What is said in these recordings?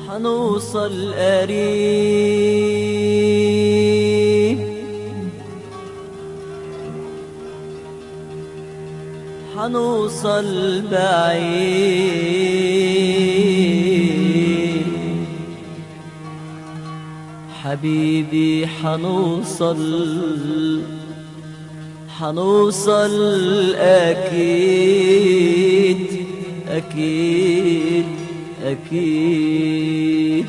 حنوصل قريب حنوصل بعيد حبيبي حنوصل حنوصل أكيد أكيد أكيد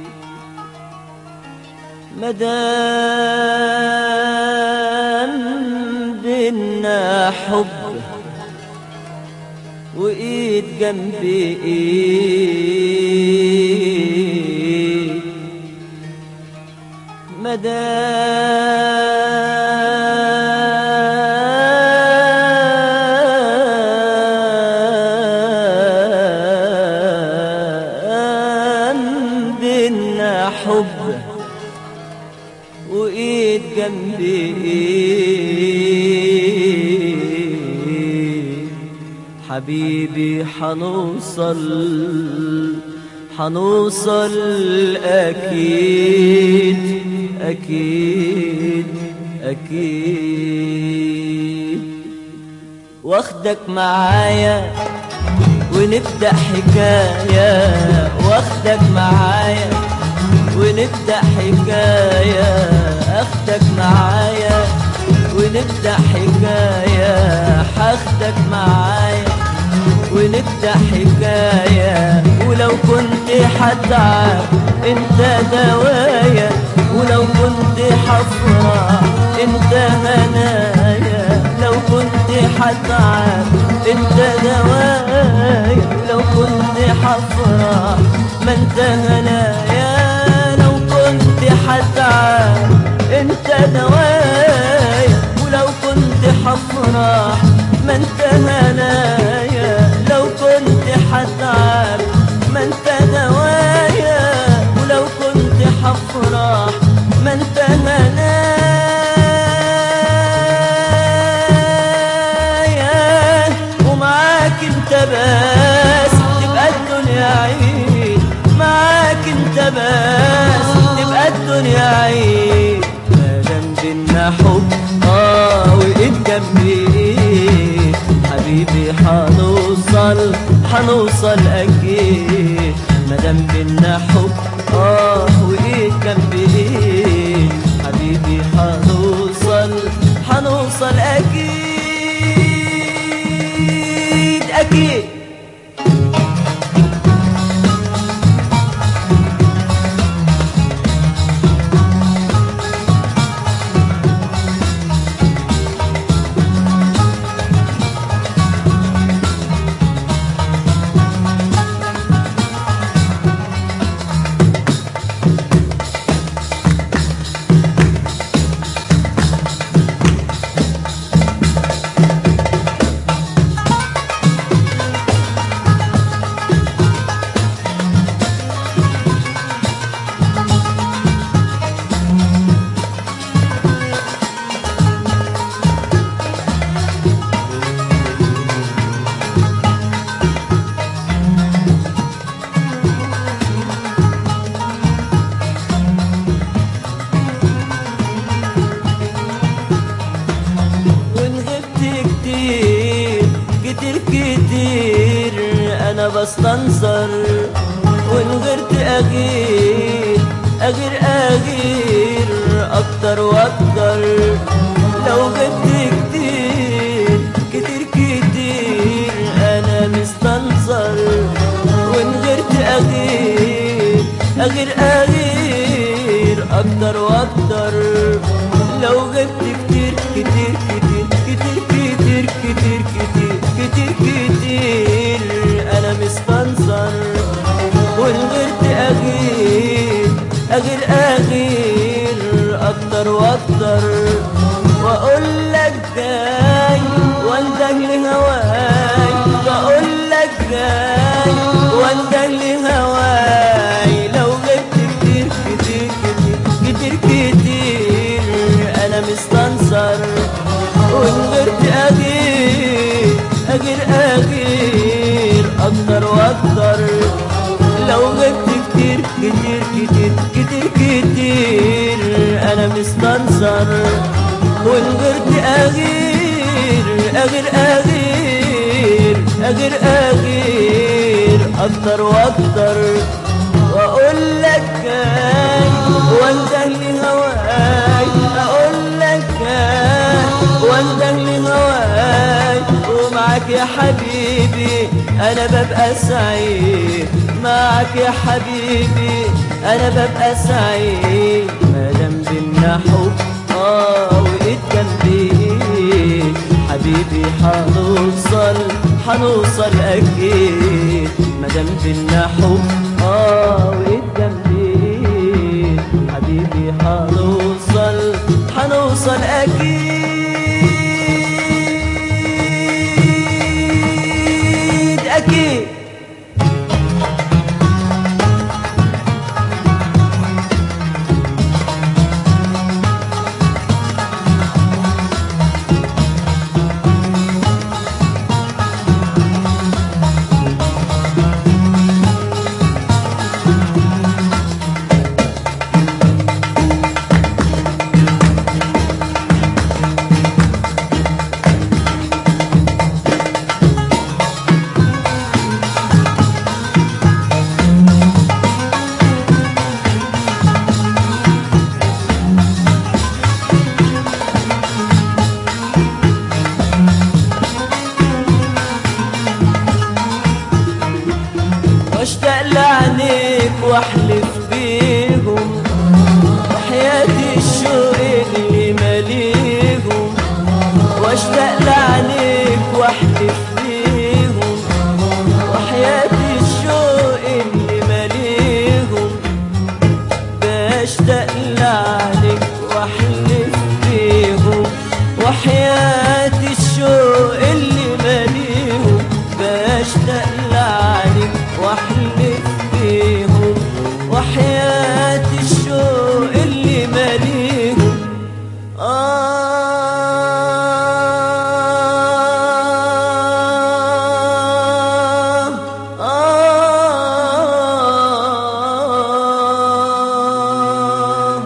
مدام بينا حب وإيد جنب إيد مدام بينا حب وإيد جنب إيد حبيبي حنوصل حنوصل أكيد أكيد أكيد واخدك معايا ونبدأ حكاية واخدك معايا ونبدأ حكاية اخدك معايا ونبدأ حكاية هاخدك معايا ونبدأ حكاية ولو كنت هتعب انت دوايا ولو كنت هفرح انت هنايا لو كنت هتعب انت دوايا لو كنت هفرح ما انت هنايا لو كنت هتعب انت دوايا ولو كنت هفرح ما انت هنايا لو كنت هتعب ما انت دوايا ولو كنت هفرح ما انت هنايا ومعاك انت بس تبقى الدنيا عيد معاك انت بس تبقى الدنيا عيد مادام بينا حب اه وايد جنبي ايد حبيبي حنوصل حنوصل اكيد مادام بينا حب اه وايد جنبي ايد حبيبي حنوصل حنوصل اكيد اكيد وان غبت كتير كتير كتير انا بستنصر وان غيرت اغير اغير اغير اكتر واكتر لو غبت كتير كتير كتير انا مستنصر وان غيرت اغير اغير اغير اكتر واكتر لو غبت كتير كتير كتير كتير كتير كتير كتير كتير كتير انا مستنصر والغيرت اغير اغير اغير اكتر واكتر واقول لك جاي وانده لهواي واقول لك جاي وانده لهواي لو غبت كتير كتير كتير كتير كتير انا مستنصر وغيرت اغير اغير اغير اكتر واكتر لو غبت كتير أغير أغير أغير أغير أكتر وأكتر وأقول لك كان وانده لهواي أقول لك كان وانده لهواي ومعك يا حبيبي أنا ببقى سعيد معك يا حبيبي أنا ببقى سعيد ما دام بينا حب آه وإيد جنبي حبيبي حنوصل حنوصل أكيد ما دام بينا حب آه وإيد جنبي حبيبي حنوصل حنوصل أكيد أكيد واشتاق لعينيك واحلف بيهم وحياتي الشوق اللي ماليهم واشتاق لعينيك واحلف بيهم وحياتي الشوق اللي ماليهم بشتاق لعينيك واحلف بيهم وحياتي الشوق اللي ماليهم بشتاق لعينيك واحلف بيهم وحياتي الشوق اللي ماليهم آه آه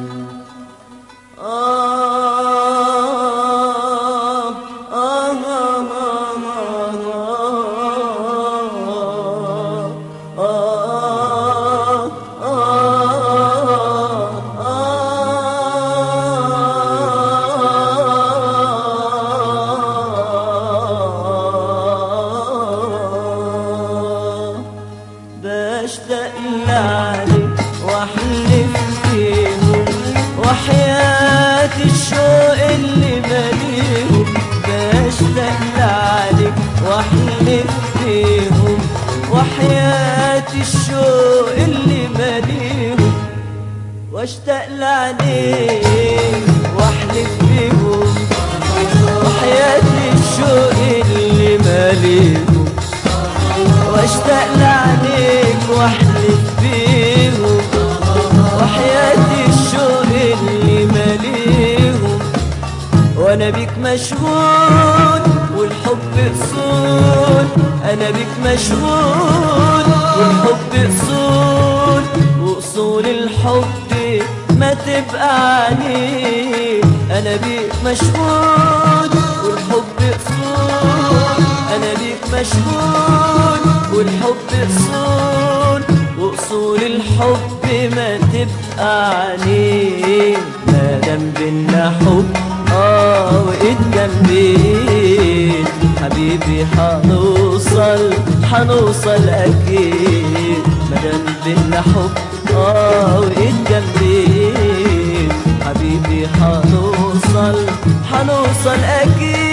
بشتاق لعليك واحلف فيهم وحياة الشوق اللي ماليهم بشتاق لعليك واحلف فيهم وحياة الشوق اللي ماليهم واشتاق لعليك واحلف فيهم وحياة الشوق اللي ماليهم واشتاق لعينيك واحلف بيهم وحياتي الشوق اللي ماليهم وانا بيك مشغول والحب اصول انا بيك مشغول والحب اصول واصول الحب ما تبقى عنيك انا بيك مشغول والحب اصول انا بيك مشغول والحب اصول واصول الحب ما تبقى عنيك ما دام بينا حب اه وايد جنبي حبيبي حنوصل حنوصل اكيد ما دام بينا حب اه وايد جنبي حبيبي حنوصل حنوصل اكيد